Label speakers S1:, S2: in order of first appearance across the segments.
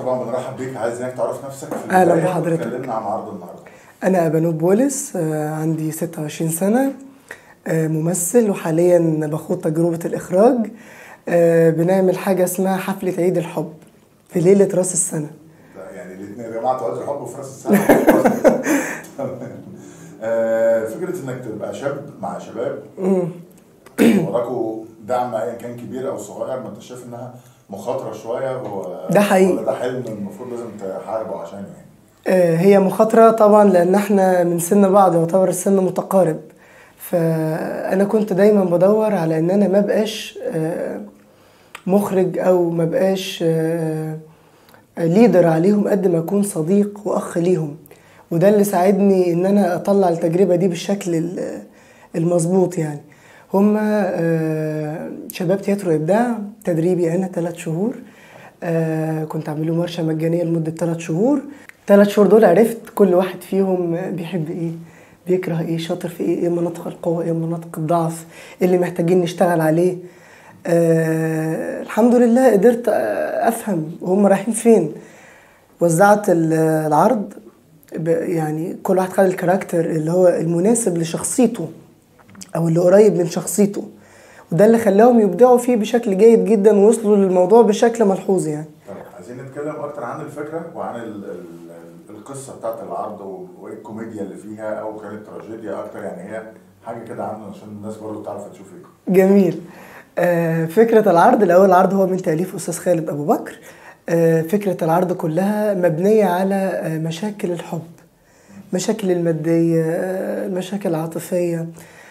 S1: طبعا بنرحب بيك عايز انك تعرف نفسك في
S2: أهلا
S1: البداية
S2: بحضرتك.
S1: وتكلمنا عن عرض النهارده
S2: أنا أبانوب بولس آه، عندي 26 سنة آه، ممثل وحاليا بخوض تجربة الإخراج آه، بنعمل حاجة اسمها حفلة عيد الحب في ليلة رأس السنة
S1: لا، يعني الاثنين يا جماعه تعالوا الحب في راس السنه تمام. آه، فكره انك تبقى شاب مع شباب وراكوا دعم ايا كان كبير او صغير ما انت شايف انها مخاطره شويه هو
S2: ده حقيقي.
S1: ولا ده حلم المفروض لازم تحاربه عشانه يعني
S2: آه، هي مخاطرة طبعا لأن احنا من سن بعض يعتبر السن متقارب فأنا كنت دايما بدور على إن أنا ما بقاش آه، مخرج أو ما بقاش آه، ليدر عليهم قد ما أكون صديق وأخ ليهم وده اللي ساعدني إن أنا أطلع التجربة دي بالشكل ال- المظبوط يعني هما آه، شباب تياترو إبداع تدريبي أنا ثلاث شهور آه، كنت عامل لهم ورشة مجانية لمدة ثلاث شهور ثلاث شهور دول عرفت كل واحد فيهم بيحب إيه بيكره إيه شاطر في إيه إيه مناطق القوة إيه مناطق الضعف إيه اللي محتاجين نشتغل عليه آه الحمد لله قدرت آه، أفهم وهم رايحين فين وزعت ال- العرض ب- يعني كل واحد خد الكاركتر اللي هو المناسب لشخصيته او اللي قريب من شخصيته وده اللي خلاهم يبدعوا فيه بشكل جيد جدا ووصلوا للموضوع بشكل ملحوظ يعني
S1: طب عايزين نتكلم اكتر عن الفكره وعن ال ال القصه بتاعت العرض و- وايه الكوميديا اللي فيها او كانت تراجيديا اكتر يعني هي حاجه كده عنه عشان الناس برضو تعرف تشوف ايه
S2: جميل آه، فكرة العرض الأول العرض هو من تأليف أستاذ خالد أبو بكر آه، فكرة العرض كلها مبنية على آه، مشاكل الحب مشاكل المادية آه، المشاكل العاطفية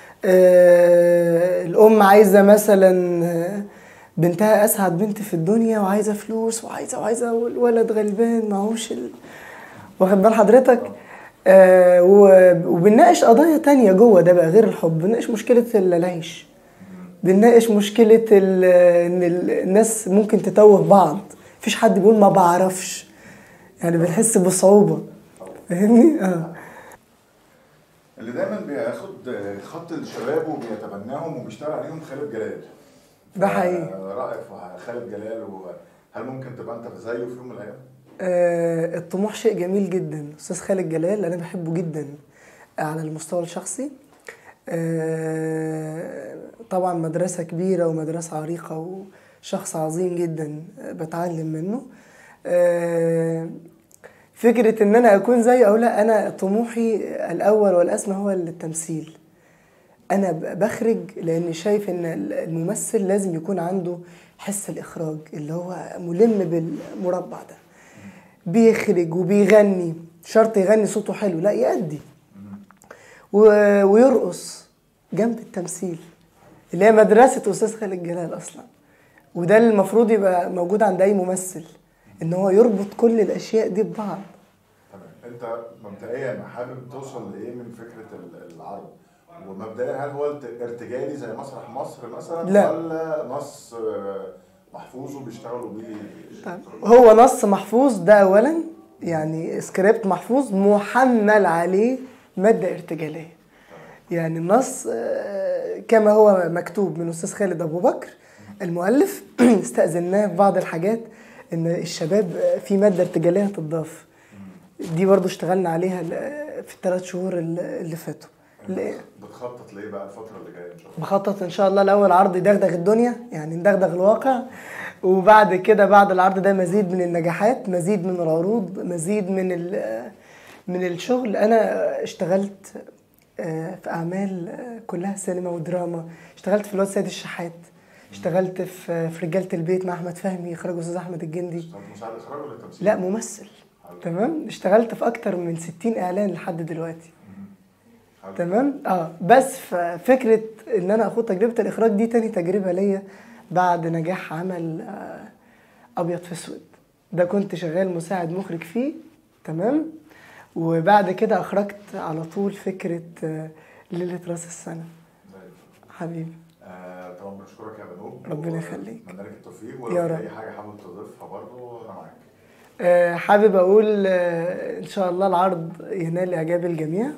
S2: آه، الأم عايزة مثلا آه، بنتها أسعد بنت في الدنيا وعايزة فلوس وعايزة وعايزة والولد غلبان معهوش ال... واخد بال حضرتك آه و- وبنناقش قضايا تانية جوه ده بقى غير الحب بنناقش مشكلة العيش بنناقش مشكلة ال- إن ال- الناس ممكن تتوه بعض مفيش حد بيقول ما بعرفش يعني بنحس بصعوبة فاهمني؟ اه
S1: اللي دايما بياخد خط الشباب وبيتبناهم وبيشتغل عليهم خالد جلال
S2: ده حقيقي.
S1: آه، رايك في خالد جلال وهل ممكن تبقى انت زيه في يوم من الايام؟
S2: آه، الطموح شيء جميل جدا استاذ خالد جلال انا بحبه جدا على المستوى الشخصي آه، طبعا مدرسة كبيرة ومدرسة عريقة وشخص عظيم جدا آه، بتعلم منه آه، فكرة ان انا اكون زيه او لا انا طموحي الاول والاسمى هو التمثيل انا ب- بخرج لاني شايف ان الممثل لازم يكون عنده حس الاخراج اللي هو ملم بالمربع ده بيخرج وبيغني شرط يغني صوته حلو لا يأدي و- ويرقص جنب التمثيل اللي هي مدرسة أستاذ خالد جلال أصلا وده اللي المفروض يبقى موجود عند أي ممثل إن هو يربط كل الأشياء دي ببعض
S1: تمام انت مبدئيا حابب توصل لايه من فكره ال- العرض؟ ومبدئيا هل هو الت- ارتجالي زي مسرح مصر مثلا
S2: لا.
S1: ولا نص آه، محفوظ وبيشتغلوا بيه
S2: طيب هو نص محفوظ ده اولا يعني سكريبت محفوظ محمل عليه ماده ارتجاليه يعني النص آه، كما هو مكتوب من استاذ خالد ابو بكر المؤلف استاذناه في بعض الحاجات ان الشباب آه، في ماده ارتجاليه تضاف دي برضو اشتغلنا عليها ال- في الثلاث شهور ال- اللي فاتوا ل-
S1: بتخطط لايه بقى الفتره اللي جايه ان شاء الله؟
S2: بخطط ان شاء الله الاول عرض يدغدغ الدنيا يعني ندغدغ الواقع وبعد كده بعد العرض ده مزيد من النجاحات مزيد من العروض مزيد من ال- من الشغل انا اشتغلت آه، في اعمال آه، كلها سينما ودراما اشتغلت في الواد سيد الشحات اشتغلت في في رجاله البيت مع احمد فهمي اخراج استاذ احمد الجندي
S1: طب مساعد اخراج ولا تمثيل؟
S2: لا ممثل تمام اشتغلت في اكتر من 60 اعلان لحد دلوقتي
S1: حلو.
S2: تمام اه بس ففكره ان انا اخوض تجربه الاخراج دي تاني تجربه ليا بعد نجاح عمل آه ابيض في اسود ده كنت شغال مساعد مخرج فيه تمام وبعد كده اخرجت على طول فكره آه ليله راس السنه
S1: زي الفل.
S2: حبيبي
S1: آه، طبعا بنشكرك يا بنوب
S2: ربنا يخليك.
S1: اتمنى لك التوفيق
S2: يا
S1: ولو
S2: رب.
S1: في اي حاجه حابب تضيفها برضه انا معاك
S2: آه، حابب اقول آه، ان شاء الله العرض ينال اعجاب الجميع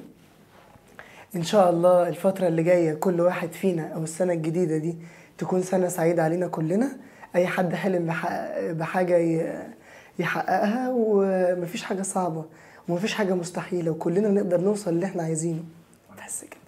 S2: ان شاء الله الفتره اللي جايه كل واحد فينا او السنه الجديده دي تكون سنه سعيده علينا كلنا اي حد حلم بح- بحاجه ي- يحققها ومفيش حاجه صعبه ومفيش حاجه مستحيله وكلنا نقدر نوصل اللي احنا عايزينه بس كده